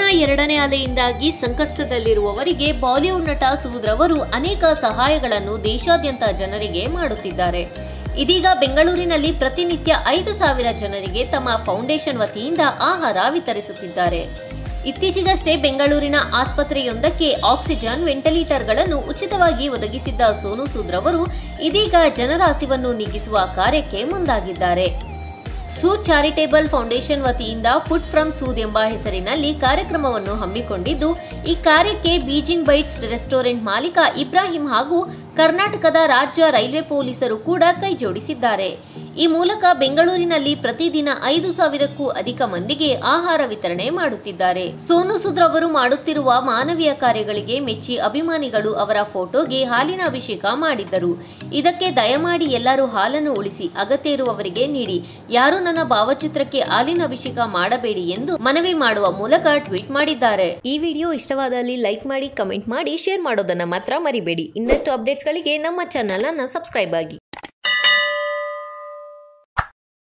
corona ಎರಡನೇ ಅಲೆಯಿಂದಾಗಿ ಸಂಕಷ್ಟದಲ್ಲಿರುವವರಿಗೆ Bollywood ನಟ ಸೂದ್ ರವರು ಅನೇಕ ಸಹಾಯಗಳನ್ನು ದೇಶಾದ್ಯಂತ ಜನರಿಗೆ ಮಾಡುತ್ತಿದ್ದಾರೆ ಇದೀಗ ಬೆಂಗಳೂರಿನಲ್ಲಿ ಪ್ರತಿನಿತ್ಯ ಐದು ಸಾವಿರ ಜನರಿಗೆ ತಮ್ಮ ಫೌಂಡೇಶನ್ ವತಿಯಿಂದ ಆಹಾರ ವಿತರಿಸುತ್ತಿದ್ದಾರೆ ಇತ್ತೀಚೆಗಷ್ಟೇ ಬೆಂಗಳೂರಿನ ಆಸ್ಪತ್ರೆಯೊಂದಕ್ಕೆ ಆಕ್ಸಿಜನ್ ವೆಂಟಿಲೇಟರ್ಗಳನ್ನು ಉಚಿತವಾಗಿ ಒದಗಿಸಿದ್ದ ಸೋನು ಸೂದ್ ರವರು ಇದೀಗ ಜನರ ಹಸಿವನ್ನು ನೀಗಿಸುವ ಕಾರ್ಯಕ್ಕೆ ಮುಂದಾಗಿದ್ದಾರೆ ಸೂದ್ ಚಾರಿಟೇಬಲ್ ಫೌಂಡೇಶನ್ ವತಿಯಿಂದ ಫುಡ್ ಫ್ರಮ್ ಸೂದ್ ಎಂಬ ಹೆಸರಿನಲ್ಲಿ ಕಾರ್ಯಕ್ರಮವನ್ನು ಹಮ್ಮಿಕೊಂಡಿದ್ದು ಈ ಕಾರ್ಯಕ್ಕೆ ಬೀಜಿಂಗ್ ಬೈಟ್ಸ್ ರೆಸ್ಟೋರೆಂಟ್ ಮಾಲೀಕ ಇಬ್ರಾಹಿಂ ಹಾಗೂ ಕರ್ನಾಟಕದ ರಾಜ್ಯ ರೈಲ್ವೆ ಪೊಲೀಸರು ಕೂಡ ಕೈಜೋಡಿಸಿದ್ದಾರೆ ಈ ಮೂಲಕ ಬೆಂಗಳೂರಿನಲ್ಲಿ ಪ್ರತಿದಿನ ಐದು ಸಾವಿರಕ್ಕೂ ಅಧಿಕ ಮಂದಿಗೆ ಆಹಾರ ವಿತರಣೆ ಮಾಡುತ್ತಿದ್ದಾರೆ ಸೋನು ಸೂದ್ ರವರು ಮಾಡುತ್ತಿರುವ ಮಾನವೀಯ ಕಾರ್ಯಗಳಿಗೆ ಮೆಚ್ಚಿ ಅಭಿಮಾನಿಗಳು ಅವರ ಫೋಟೋಗೆ ಹಾಲಿನ ಅಭಿಷೇಕ ಮಾಡಿದ್ದರು ಇದಕ್ಕೆ ದಯಮಾಡಿ ಎಲ್ಲರೂ ಹಾಲನ್ನು ಉಳಿಸಿ ಅಗತ್ಯ ಇರುವವರಿಗೆ ನೀಡಿ ಯಾರೂ ನನ್ನ ಭಾವಚಿತ್ರಕ್ಕೆ ಹಾಲಿನ ಅಭಿಷೇಕ ಮಾಡಬೇಡಿ ಎಂದು ಮನವಿ ಮಾಡುವ ಮೂಲಕ ಟ್ವೀಟ್ ಮಾಡಿದ್ದಾರೆ ಈ ವಿಡಿಯೋ ಇಷ್ಟವಾದಲ್ಲಿ ಲೈಕ್ ಮಾಡಿ ಕಮೆಂಟ್ ಮಾಡಿ ಶೇರ್ ಮಾಡೋದನ್ನ ಮಾತ್ರ ಮರಿಬೇಡಿ ಇನ್ನಷ್ಟು ಅಪ್ಡೇಟ್ಸ್ಗಳಿಗೆ ನಮ್ಮ ಚಾನಲ್ ಅನ್ನ ಸಬ್ಸ್ಕ್ರೈಬ್ ಆಗಿ